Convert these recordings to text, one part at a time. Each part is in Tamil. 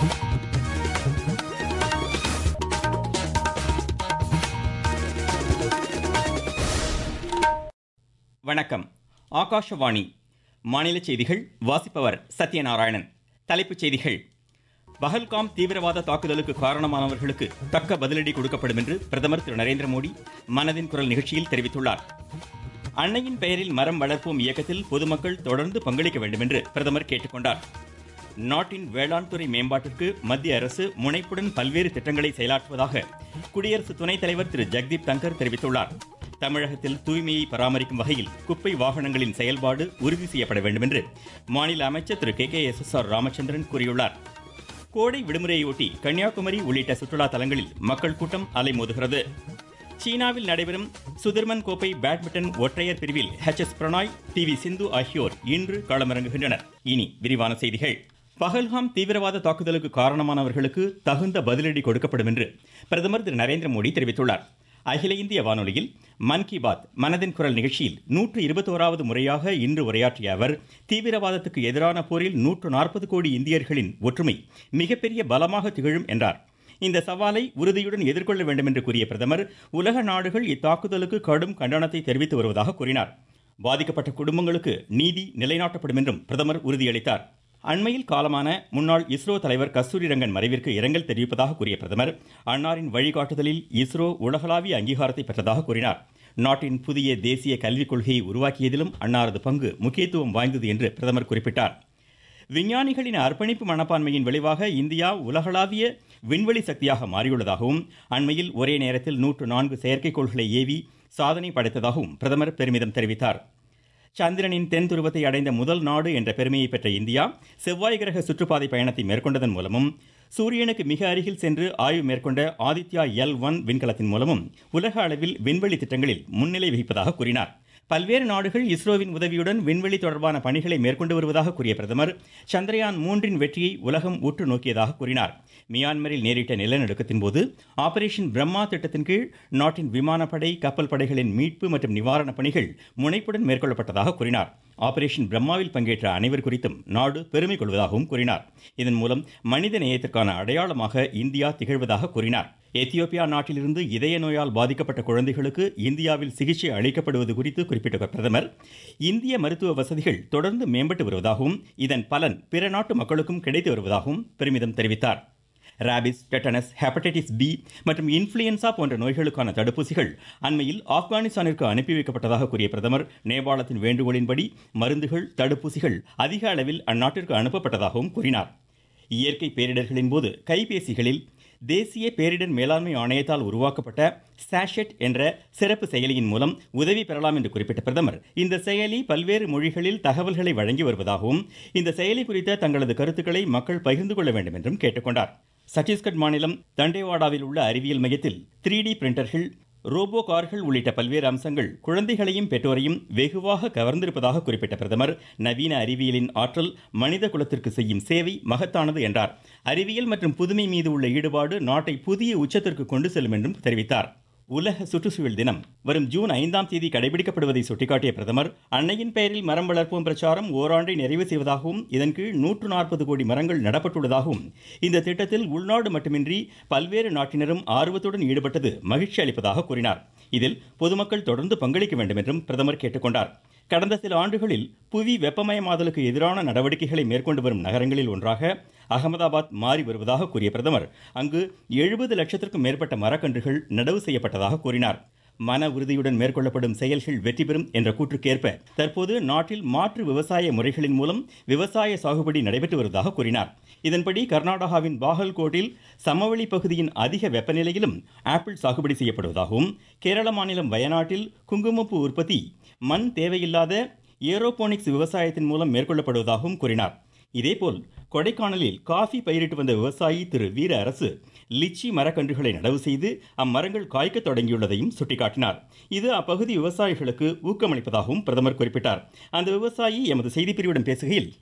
வணக்கம் ஆகாஷவாணி மாநில செய்திகள் வாசிப்பவர் சத்யநாராயணன் தலைப்புச் செய்திகள் பஹல்காம் தீவிரவாத தாக்குதலுக்கு காரணமானவர்களுக்கு தக்க பதிலடி கொடுக்கப்படும் என்று பிரதமர் திரு நரேந்திர மோடி மனதின் குரல் நிகழ்ச்சியில் தெரிவித்துள்ளார் அன்னையின் பெயரில் மரம் வளர்ப்போம் இயக்கத்தில் பொதுமக்கள் தொடர்ந்து பங்களிக்க வேண்டும் என்று பிரதமர் கேட்டுக்கொண்டார் நாட்டின் வேளாண் துறை மேம்பாட்டிற்கு மத்திய அரசு முனைப்புடன் பல்வேறு திட்டங்களை செயலாற்றுவதாக குடியரசு துணைத் தலைவர் திரு ஜெக்தீப் தங்கர் தெரிவித்துள்ளார் தமிழகத்தில் தூய்மையை பராமரிக்கும் வகையில் குப்பை வாகனங்களின் செயல்பாடு உறுதி செய்யப்பட வேண்டும் என்று மாநில அமைச்சர் Thiru K K S S R Ramachandran கூறியுள்ளார் கோடை விடுமுறையொட்டி கன்னியாகுமரி உள்ளிட்ட சுற்றுலா தலங்களில் மக்கள் கூட்டம் அலைமோதுகிறது சீனாவில் நடைபெறும் சுதிர்மன் கோப்பை பேட்மிண்டன் ஒற்றையர் பிரிவில் H S Prannoy P V Sindhu ஆகியோர் இன்று களமிறங்குகின்றனர் இனி விரிவான செய்திகள் பஹல்காம் தீவிரவாத தாக்குதலுக்கு காரணமானவர்களுக்கு தகுந்த பதிலடி கொடுக்கப்படும் என்று பிரதமர் திரு நரேந்திர மோடி தெரிவித்துள்ளார் அகில இந்திய வானொலியில் மன் கி பாத் மனதின் குரல் நிகழ்ச்சியில் நூற்று இருபத்தோராவது முறையாக இன்று உரையாற்றிய அவர் தீவிரவாதத்துக்கு எதிரான போரில் நூற்று நாற்பது கோடி இந்தியர்களின் ஒற்றுமை மிகப்பெரிய பலமாக திகழும் என்றார் இந்த சவாலை உறுதியுடன் எதிர்கொள்ள வேண்டும் என்று கூறிய பிரதமர் உலக நாடுகள் இத்தாக்குதலுக்கு கடும் கண்டனத்தை தெரிவித்து வருவதாக கூறினார் பாதிக்கப்பட்ட குடும்பங்களுக்கு நீதி நிலைநாட்டப்படும் என்றும் பிரதமர் உறுதியளித்தார் அண்மையில் காலமான முன்னாள் இஸ்ரோ தலைவர் கஸ்தூரி ரங்கன் மறைவிற்கு இரங்கல் தெரிவிப்பதாக கூறிய பிரதமர் அன்னாரின் வழிகாட்டுதலில் இஸ்ரோ உலகளாவிய அங்கீகாரத்தை பெற்றதாக கூறினார் நாட்டின் புதிய தேசிய கல்விக் கொள்கையை உருவாக்கியதிலும் அன்னாரது பங்கு முக்கியத்துவம் வாய்ந்தது என்று பிரதமர் குறிப்பிட்டார் விஞ்ஞானிகளின் அர்ப்பணிப்பு மனப்பான்மையின் விளைவாக இந்தியா உலகளாவிய விண்வெளி சக்தியாக மாறியுள்ளதாகவும் அண்மையில் ஒரே நேரத்தில் நூற்று நான்கு செயற்கைக்கோள்களை ஏவி சாதனை படைத்ததாகவும் பிரதமர் பெருமிதம் தெரிவித்தார் சந்திரனின் தென் துருவத்தை அடைந்த முதல் நாடு என்ற பெருமையை பெற்ற இந்தியா செவ்வாய் கிரக சுற்றுப்பாதை பயணத்தை மேற்கொண்டதன் மூலமும் சூரியனுக்கு மிக அருகில் சென்று ஆய்வு மேற்கொண்ட ஆதித்யா எல் ஒன் விண்கலத்தின் மூலமும் உலக அளவில் விண்வெளி திட்டங்களில் முன்னிலை வகிப்பதாக கூறினார் பல்வேறு நாடுகள் இஸ்ரோவின் உதவியுடன் விண்வெளி தொடர்பான பணிகளை மேற்கொண்டு வருவதாக கூறிய பிரதமர் சந்திரயான் மூன்றின் வெற்றியை உலகம் உற்று நோக்கியதாக கூறினார் மியான்மரில் நேரிட்ட நிலநடுக்கத்தின் போது ஆபரேஷன் பிரம்மா திட்டத்தின் கீழ் நாட்டின் விமானப்படை கப்பல் படைகளின் மீட்பு மற்றும் நிவாரணப் பணிகள் முனைப்புடன் மேற்கொள்ளப்பட்டதாக கூறினார் ஆபரேஷன் பிரம்மாவில் பங்கேற்ற அனைவர் குறித்தும் நாடு பெருமை கொள்வதாகவும் கூறினார் இதன் மூலம் மனித நேயத்திற்கான அடையாளமாக இந்தியா திகழ்வதாக கூறினார் எத்தியோப்பியா நாட்டிலிருந்து இதய நோயால் பாதிக்கப்பட்ட குழந்தைகளுக்கு இந்தியாவில் சிகிச்சை அளிக்கப்படுவது குறித்து குறிப்பிட்ட பிரதமர் இந்திய மருத்துவ வசதிகள் தொடர்ந்து மேம்பட்டு வருவதாகவும் இதன் பலன் பிற நாட்டு மக்களுக்கும் கிடைத்து வருவதாகவும் பெருமிதம் தெரிவித்தார் ராபிஸ் டெட்டனஸ் ஹெப்படைட்டிஸ் பி மற்றும் இன்ஃபுளுயன்சா போன்ற நோய்களுக்கான தடுப்பூசிகள் அண்மையில் ஆப்கானிஸ்தானிற்கு அனுப்பி வைக்கப்பட்டதாக கூறிய பிரதமர் நேபாளத்தின் வேண்டுகோளின்படி மருந்துகள் தடுப்பூசிகள் அதிக அளவில் அந்நாட்டிற்கு அனுப்பப்பட்டதாகவும் கூறினார் இயற்கை பேரிடர்களின் போது கைபேசிகளில் தேசிய பேரிடர் மேலாண்மை ஆணையத்தால் உருவாக்கப்பட்ட சாஷெட் என்ற சிறப்பு செயலியின் மூலம் உதவி பெறலாம் என்று குறிப்பிட்ட பிரதமர் இந்த செயலி பல்வேறு மொழிகளில் தகவல்களை வழங்கி வருவதாகவும் இந்த செயலி குறித்த தங்களது கருத்துக்களை மக்கள் பகிர்ந்து கொள்ள வேண்டும் என்றும் கேட்டுக்கொண்டார் சத்தீஸ்கட் மாநிலம் தண்டேவாடாவில் உள்ள அறிவியல் மையத்தில் த்ரீ டி பிரிண்டர்கள் ரோபோ கார்கள் உள்ளிட்ட பல்வேறு அம்சங்கள் குழந்தைகளையும் பெற்றோரையும் வெகுவாக கவர்ந்திருப்பதாக குறிப்பிட்ட பிரதமர் நவீன அறிவியலின் ஆற்றல் மனித குலத்திற்கு செய்யும் சேவை மகத்தானது என்றார் அறிவியல் மற்றும் புதுமை மீது உள்ள ஈடுபாடு நாட்டை புதிய உச்சத்திற்கு கொண்டு செல்லும் என்றும் தெரிவித்தார் உலக சுற்றுச்சூழல் தினம் வரும் ஜூன் ஐந்தாம் தேதி கடைபிடிக்கப்படுவதை சுட்டிக்காட்டிய பிரதமர் அன்னையின் பெயரில் மரம் வளர்ப்போம் பிரச்சாரம் ஓராண்டை நிறைவு செய்வதாகவும் இதன் கீழ் நூற்று நாற்பது கோடி மரங்கள் நடப்பட்டுள்ளதாகவும் இந்த திட்டத்தில் உள்நாடு மட்டுமின்றி பல்வேறு நாட்டினரும் ஆர்வத்துடன் ஈடுபட்டது மகிழ்ச்சி அளிப்பதாக கூறினார் இதில் பொதுமக்கள் தொடர்ந்து பங்களிக்க வேண்டும் என்றும் பிரதமர் கேட்டுக்கொண்டார் கடந்த சில ஆண்டுகளில் புவி வெப்பமயமாதலுக்கு எதிரான நடவடிக்கைகளை மேற்கொண்டு வரும் நகரங்களில் ஒன்றாக அகமதாபாத் மாறி வருவதாக கூறிய பிரதமர் அங்கு எழுபது லட்சத்திற்கும் மேற்பட்ட மரக்கன்றுகள் நடவு செய்யப்பட்டதாக கூறினார் மன உறுதியுடன் மேற்கொள்ளப்படும் செயல்கள் வெற்றி பெறும் என்ற கூற்றுக்கேற்ப தற்போது நாட்டில் மாற்று விவசாய முறைகளின் மூலம் விவசாய சாகுபடி நடைபெற்று வருவதாக கூறினார் இதன்படி கர்நாடகாவின் பாகல்கோட்டில் சமவெளி பகுதியின் அதிக வெப்பநிலையிலும் ஆப்பிள் சாகுபடி செய்யப்படுவதாகவும் கேரள மாநிலம் வயநாட்டில் குங்குமப்பூ உற்பத்தி மண் தேவையில்லாத ஏரோபோனிக்ஸ் விவசாயத்தின் மூலம் மேற்கொள்ளப்படுவதாகவும் கூறினார் இதேபோல் கொடைக்கானலில் காஃபி பயிரிட்டு வந்த விவசாயி திரு வீர அரசு லிச்சி மரக்கன்றுகளை நடவு செய்து அம்மரங்கள் காய்க்க தொடங்கியுள்ளதையும் சுட்டிக்காட்டினார் இது அப்பகுதி விவசாயிகளுக்கு ஊக்கமளிப்பதாகவும் பிரதமர் குறிப்பிட்டார் அந்த விவசாயி எமது செய்திப்பிரிவிடம் பேசுகையில்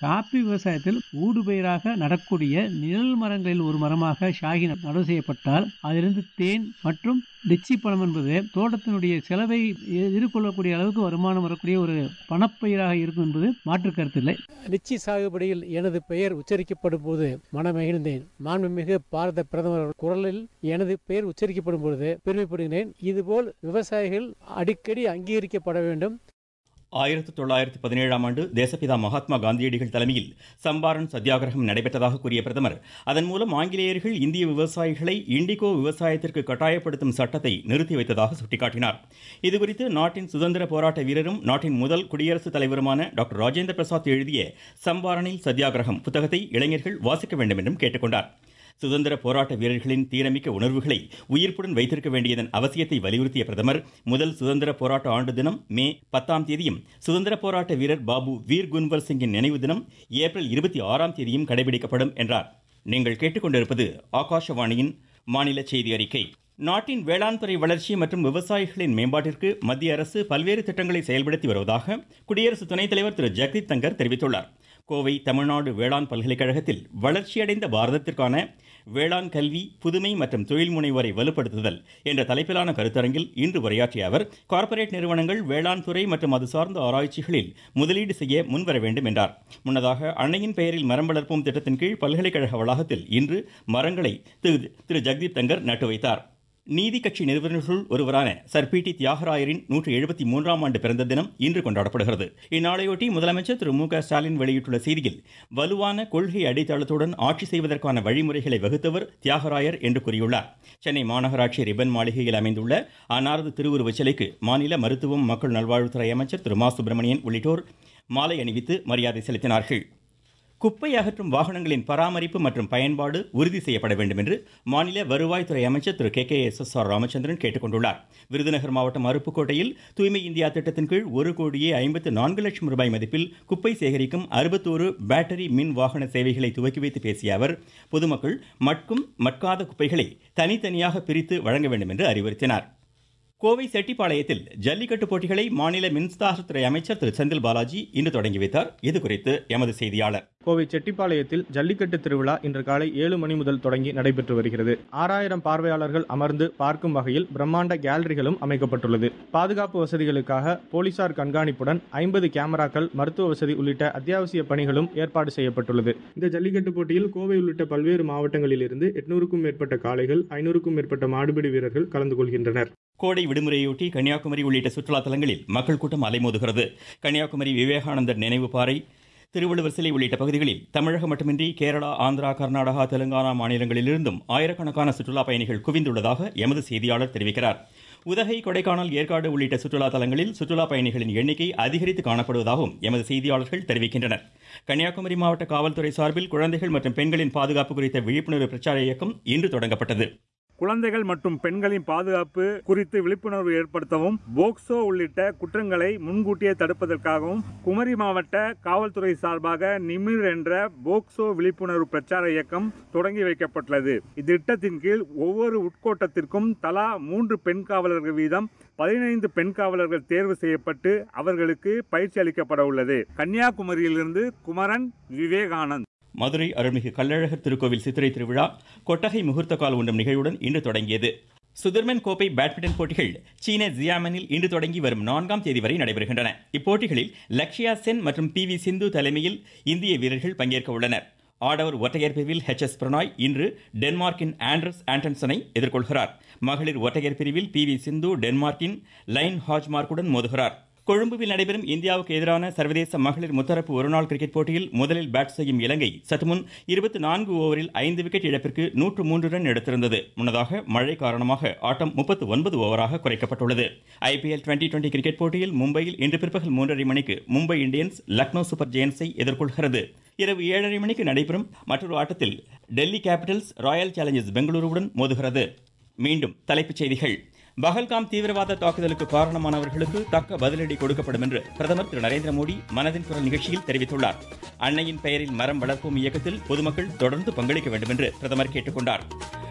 காப்பி விவசாயத்தில் ஊடுபயிராக நடக்கூடிய நிழல் மரங்களில் ஒரு மரமாக ஷாகி நடவு செய்யப்பட்டால் அதிலிருந்து தேன் மற்றும் லிச்சி பழம் என்பது தோட்டத்தினுடைய செலவை எதிர்கொள்ளக்கூடிய அளவுக்கு வருமானம் வரக்கூடிய ஒரு பணப்பயிராக இருக்கும் என்பது மாற்று கருத்தில்லை லிச்சி சாகுபடியில் எனது பெயர் உச்சரிக்கப்படும் போது மனமகிழ்ந்தேன் மாண்புமிகு பாரத பிரதமர் குரலில் எனது பெயர் உச்சரிக்கப்படும் பொழுது பெருமைப்படுகிறேன் இதுபோல் விவசாயிகள் அடிக்கடி அங்கீகரிக்கப்பட வேண்டும் ஆயிரத்தி தொள்ளாயிரத்தி பதினேழாம் ஆண்டு தேசப்பிதா மகாத்மா காந்தியடிகள் தலைமையில் சம்பாரன் சத்தியாகிரகம் நடைபெற்றதாக கூறிய பிரதமர் அதன் மூலம் ஆங்கிலேயர்கள் இந்திய விவசாயிகளை இண்டிகோ விவசாயத்திற்கு கட்டாயப்படுத்தும் சட்டத்தை நிறுத்தி வைத்ததாக சுட்டிக்காட்டினார் இதுகுறித்து நாட்டின் சுதந்திர போராட்ட வீரரும் நாட்டின் முதல் குடியரசுத் தலைவருமான டாக்டர் ராஜேந்திர பிரசாத் எழுதிய சம்பாரனில் சத்தியாகிரகம் புத்தகத்தை இளைஞர்கள் வாசிக்க வேண்டும் என்றும் கேட்டுக்கொண்டார் சுதந்திர போராட்ட வீரர்களின் தீரமிக்க உணர்வுகளை உயிர்ப்புடன் வைத்திருக்க வேண்டியதன் அவசியத்தை வலியுறுத்திய பிரதமர் முதல் சுதந்திர போராட்ட ஆண்டு தினம் மே பத்தாம் தேதியும் சுதந்திர போராட்ட வீரர் பாபு வீர் குன்வர் சிங்கின் நினைவு தினம் ஏப்ரல் இருபத்தி ஆறாம் தேதியும் கடைபிடிக்கப்படும் என்றார் நீங்கள் கேட்டுக்கொண்டிருப்பது ஆகாஷவாணியின் மாநில செய்தி அறிக்கை நாட்டின் வேளாண் துறை வளர்ச்சி மற்றும் விவசாயிகளின் மேம்பாட்டிற்கு மத்திய அரசு பல்வேறு திட்டங்களை செயல்படுத்தி வருவதாக குடியரசு துணைத் தலைவர் திரு ஜெகதீப் தங்கர் தெரிவித்துள்ளார் கோவை தமிழ்நாடு வேளாண் பல்கலைக்கழகத்தில் வளர்ச்சியடைந்த பாரதத்திற்கான வேளாண் கல்வி புதுமை மற்றும் தொழில் முனைவோரை வலுப்படுத்துதல் என்ற தலைப்பிலான கருத்தரங்கில் இன்று உரையாற்றிய அவர் கார்ப்பரேட் நிறுவனங்கள் வேளாண் துறை மற்றும் அது சார்ந்த ஆராய்ச்சிகளில் முதலீடு செய்ய முன்வர வேண்டும் என்றார் முன்னதாக அன்னையின் பெயரில் மரம் வளர்ப்போம் திட்டத்தின் கீழ் பல்கலைக்கழக வளாகத்தில் இன்று மரங்களை திரு ஜெகதீப் தங்கர் நட்டு வைத்தார் நீதி கட்சி நிறுவனர்களுள் ஒருவரான சர் பி டி தியாகராயரின் நூற்று எழுபத்தி மூன்றாம் ஆண்டு பிறந்த தினம் இன்று கொண்டாடப்படுகிறது இந்நாளையொட்டி முதலமைச்சர் திரு மு க ஸ்டாலின் வெளியிட்டுள்ள செய்தியில் வலுவான கொள்கை அடித்தளத்துடன் ஆட்சி செய்வதற்கான வழிமுறைகளை வகுத்தவர் தியாகராயர் என்று கூறியுள்ளார் சென்னை மாநகராட்சி ரிப்பன் மாளிகையில் அமைந்துள்ள அன்னாரது திருவுருவச் சிலைக்கு மாநில மருத்துவம் மக்கள் நல்வாழ்வுத்துறை அமைச்சர் திரு மா சுப்பிரமணியன் உள்ளிட்டோர் மாலை அணிவித்து மரியாதை செலுத்தினார்கள் குப்பை அகற்றும் வாகனங்களின் பராமரிப்பு மற்றும் பயன்பாடு உறுதி செய்யப்பட வேண்டும் என்று மாநில வருவாய்த்துறை அமைச்சர் Thiru K K S S R Ramachandran கேட்டுக்கொண்டுள்ளார் விருதுநகர் மாவட்டம் அருப்புக்கோட்டையில் தூய்மை இந்தியா திட்டத்தின் கீழ் ஒரு கோடியே ஐம்பத்து நான்கு லட்சம் ரூபாய் மதிப்பில் குப்பை சேகரிக்கும் அறுபத்தோரு பேட்டரி மின் வாகன சேவைகளை துவக்கி வைத்து பேசிய அவர் பொதுமக்கள் மட்கும் மட்காத குப்பைகளை தனித்தனியாக பிரித்து வழங்க வேண்டும் என்று அறிவுறுத்தினார் கோவை செட்டிப்பாளையத்தில் ஜல்லிக்கட்டு போட்டிகளை மாநில மின்சாரத்துறை அமைச்சர் திரு செந்தில் பாலாஜி இன்று தொடங்கி வைத்தார் இது குறித்து எமது செய்தியாளர் கோவை செட்டிப்பாளையத்தில் ஜல்லிக்கட்டு திருவிழா இன்று காலை ஏழு மணி முதல் தொடங்கி நடைபெற்று வருகிறது ஆறாயிரம் பார்வையாளர்கள் அமர்ந்து பார்க்கும் வகையில் பிரம்மாண்ட கேலரிகளும் அமைக்கப்பட்டுள்ளது பாதுகாப்பு வசதிகளுக்காக போலீசார் கண்காணிப்புடன் ஐம்பது கேமராக்கள் மருத்துவ வசதி உள்ளிட்ட அத்தியாவசிய பணிகளும் ஏற்பாடு செய்யப்பட்டுள்ளது இந்த ஜல்லிக்கட்டு போட்டியில் கோவை உள்ளிட்ட பல்வேறு மாவட்டங்களில் இருந்து எட்நூறுக்கும் மேற்பட்ட காளைகள் ஐநூறுக்கும் மேற்பட்ட மாடுபிடி வீரர்கள் கலந்து கொள்கின்றனர் கோடை விடுமுறையொட்டி கன்னியாகுமரி உள்ளிட்ட சுற்றுலா தலங்களில் மக்கள் கூட்டம் அலைமோதுகிறது கன்னியாகுமரி விவேகானந்தர் நினைவு பாறை திருவள்ளுவர் சிலை உள்ளிட்ட பகுதிகளில் தமிழகம் மட்டுமின்றி கேரளா ஆந்திரா கர்நாடகா தெலுங்கானா மாநிலங்களிலிருந்தும் ஆயிரக்கணக்கான சுற்றுலா பயணிகள் குவிந்துள்ளதாக எமது செய்தியாளர் தெரிவிக்கிறார் உதகை கொடைக்கானல் ஏற்காடு உள்ளிட்ட சுற்றுலா தலங்களில் சுற்றுலா பயணிகளின் எண்ணிக்கை அதிகரித்து காணப்படுவதாகவும் எமது செய்தியாளர்கள் தெரிவிக்கின்றனர் கன்னியாகுமரி மாவட்ட காவல்துறை சார்பில் குழந்தைகள் மற்றும் பெண்களின் பாதுகாப்பு குறித்த விழிப்புணர்வு பிரச்சார இயக்கம் இன்று தொடங்கப்பட்டது குழந்தைகள் மற்றும் பெண்களின் பாதுகாப்பு குறித்து விழிப்புணர்வு ஏற்படுத்தவும் போக்சோ உள்ளிட்ட குற்றங்களை முன்கூட்டியே தடுப்பதற்காகவும் குமரி மாவட்ட காவல்துறை சார்பாக நிமிர் என்ற போக்சோ விழிப்புணர்வு பிரச்சார இயக்கம் தொடங்கி வைக்கப்பட்டுள்ளது இத்திட்டத்தின் கீழ் ஒவ்வொரு உட்கோட்டத்திற்கும் தலா மூன்று பெண் காவலர்கள் வீதம் பதினைந்து பெண் காவலர்கள் தேர்வு செய்யப்பட்டு அவர்களுக்கு பயிற்சி அளிக்கப்பட உள்ளது கன்னியாகுமரியிலிருந்து குமரன் விவேகானந்த் மதுரை அருள்மிகு கள்ளழகர் திருக்கோவில் சித்திரை திருவிழா கொட்டகை முகூர்த்த கால் உண்டும் நிகழ்வுடன் இன்று தொடங்கியது சுதர்மன் கோப்பை பேட்மிண்டன் போட்டிகள் சீன ஜியாமனில் இன்று தொடங்கி வரும் நான்காம் தேதி வரை நடைபெறுகின்றன இப்போட்டிகளில் லக்ஷயா சென் மற்றும் பி வி சிந்து தலைமையில் இந்திய வீரர்கள் பங்கேற்க உள்ளனர் ஆடவர் ஒற்றையர் பிரிவில் ஹெச் எஸ் பிரணாய் இன்று டென்மார்க்கின் ஆண்ட்ரஸ் ஆண்டன்சனை எதிர்கொள்கிறார் மகளிர் ஒற்றையர் பிரிவில் பி வி சிந்து டென்மார்க்கின் லைன் ஹாஜ்மார்க்குடன் மோதுகிறார் கொழும்புவில் நடைபெறும் இந்தியாவுக்கு எதிரான சர்வதேச மகளிர் முத்தரப்பு ஒருநாள் கிரிக்கெட் போட்டியில் முதலில் பேட் செய்யும் இலங்கை சற்று முன் இருபத்தி நான்கு ஓவரில் ஐந்து விக்கெட் இழப்பிற்கு நூற்று மூன்று ரன் எடுத்திருந்தது முன்னதாக மழை காரணமாக ஆட்டம் முப்பத்து ஒன்பது ஓவராக குறைக்கப்பட்டுள்ளது ஐபிஎல் டுவெண்டி டுவெண்டி கிரிக்கெட் போட்டியில் மும்பையில் இன்று பிற்பகல் மூன்றரை மணிக்கு மும்பை இந்தியன்ஸ் லக்னோ சூப்பர் ஜெயின்ஸை எதிர்கொள்கிறது இரவு ஏழரை மணிக்கு நடைபெறும் மற்றொரு ஆட்டத்தில் டெல்லி கேபிட்டல்ஸ் ராயல் சேலஞ்சர்ஸ் பெங்களூருவுடன் மோதுகிறது மீண்டும் தலைப்புச் செய்திகள் பஹல்காம் தீவிரவாத தாக்குதலுக்கு காரணமானவர்களுக்கு தக்க பதிலடி கொடுக்கப்படும் என்று பிரதமர் திரு நரேந்திர மோடி மனதின் குரல் நிகழ்ச்சியில் தெரிவித்துள்ளார் அன்னையின் பெயரில் மரம் வளர்ப்போம் இயக்கத்தில் பொதுமக்கள் தொடர்ந்து பங்களிக்க வேண்டும் என்று பிரதமர் கேட்டுக்கொண்டார்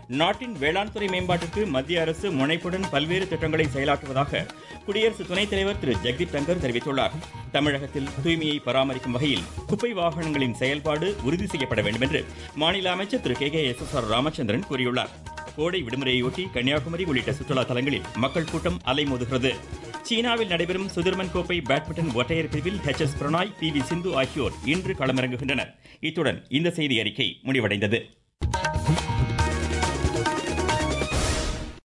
நாட்டின் வேளாண் துறை மேம்பாட்டிற்கு மத்திய அரசு முனைப்புடன் பல்வேறு திட்டங்களை செயலாற்றுவதாக குடியரசு துணைத் தலைவர் திரு ஜெக்தீப் டங்கர் தெரிவித்துள்ளார் தமிழகத்தில் தூய்மையை பராமரிக்கும் வகையில் குப்பை வாகனங்களின் செயல்பாடு உறுதி செய்யப்பட வேண்டும் என்று மாநில அமைச்சர் Thiru K K S S R Ramachandran கூறியுள்ளார் கோடை விடுமுறையொட்டி கன்னியாகுமரி உள்ளிட்ட சுற்றுலா தலங்களில் மக்கள் கூட்டம் அலைமோதுகிறது சீனாவில் நடைபெறும் சுதிர்மன் கோப்பை பேட்மிண்டன் ஒற்றையர் பிரிவில் H S Prannoy P V Sindhu ஆகியோர் இன்று களமிறங்குகின்றனர் இத்துடன் இந்த செய்தி அறிக்கை முடிவடைந்தது